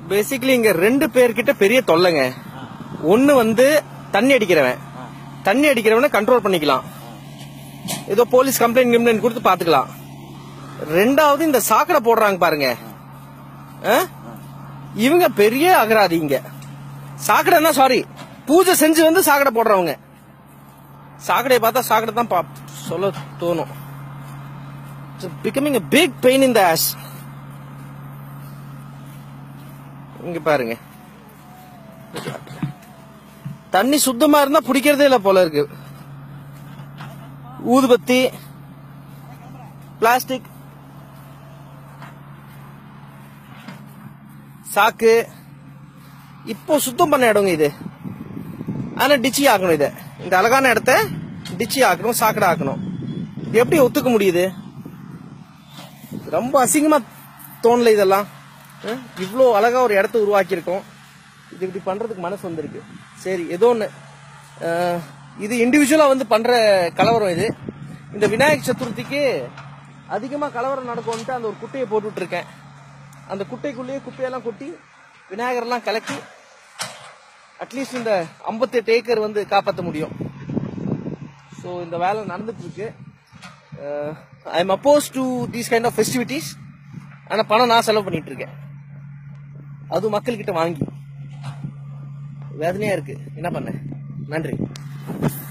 Basically இங்க ரெண்டு பேர்கிட்ட பெரிய தொல்லைங்க ஒன்னு வந்து தண்ணி அடிக்கிறவன் தண்ணி அடிக்கிறவனை கண்ட்ரோல் பண்ணிக்கலாம் ஏதோ போலீஸ் கம்ப்ளைண்ட் கம்ப்ளைண்ட் கொடுத்து பாத்துக்கலாம் ரெண்டாவது இந்த சாக்கடை போடுறாங்க பாருங்க ஆ? இவங்க பெரிய அகராதிங்க சாக்கடைன்னா சாரி பூஜை செஞ்சு வந்து சாக்கடை போடுறவங்க சாக்கடையை பார்த்தா சாக்கடை தான் பா- சொல்ல தோணும் becoming a big pain in the ass இங்க பாருங்க தண்ணி சுத்தமா இருந்தா பிடிக்கிறதே இல்ல போல இருக்கு ஊதுபத்தி பிளாஸ்டிக் சாக்கு இப்போ சுத்தம் பண்ண இடங்க இது ஆனா டிச்சி ஆக்கணும் இதை இந்த அழகான இடத்த டிச்சி ஆக்கணும் சாக்கடை ஆக்கணும் இது எப்படி ஒத்துக்க முடியுது ரொம்ப அசிங்கமா தோணல இதெல்லாம் அஹ், இவ்ளோ அழகா ஒரு இடத்த உருவாக்கியிருக்கோம் இது இப்படி பண்றதுக்கு மனசு வந்திருக்கு சரி ஏதோ ஒன்று இது இண்டிவிஜுவலா வந்து பண்ற கலவரம் இது இந்த விநாயகர் சதுர்த்திக்கு அதிகமா கலவரம் நடக்கும்ட்டு அந்த ஒரு குட்டையை போட்டுட்டு இருக்கேன் அந்த குட்டைக்குள்ளேயே குப்பையெல்லாம் கொட்டி விநாயகர்லாம் கலக்கி அட்லீஸ்ட் இந்த 58 ஏக்கர் வந்து காப்பாற்ற முடியும் ஸோ இந்த வேலை நடந்துட்டு இருக்கு I am opposed to these kind of festivities ஆனால் பணம் நான் செலவு பண்ணிட்டு இருக்கேன் அது மக்கள்கிட்ட வாங்கி வேதனையா இருக்கு என்ன பண்ண நன்றி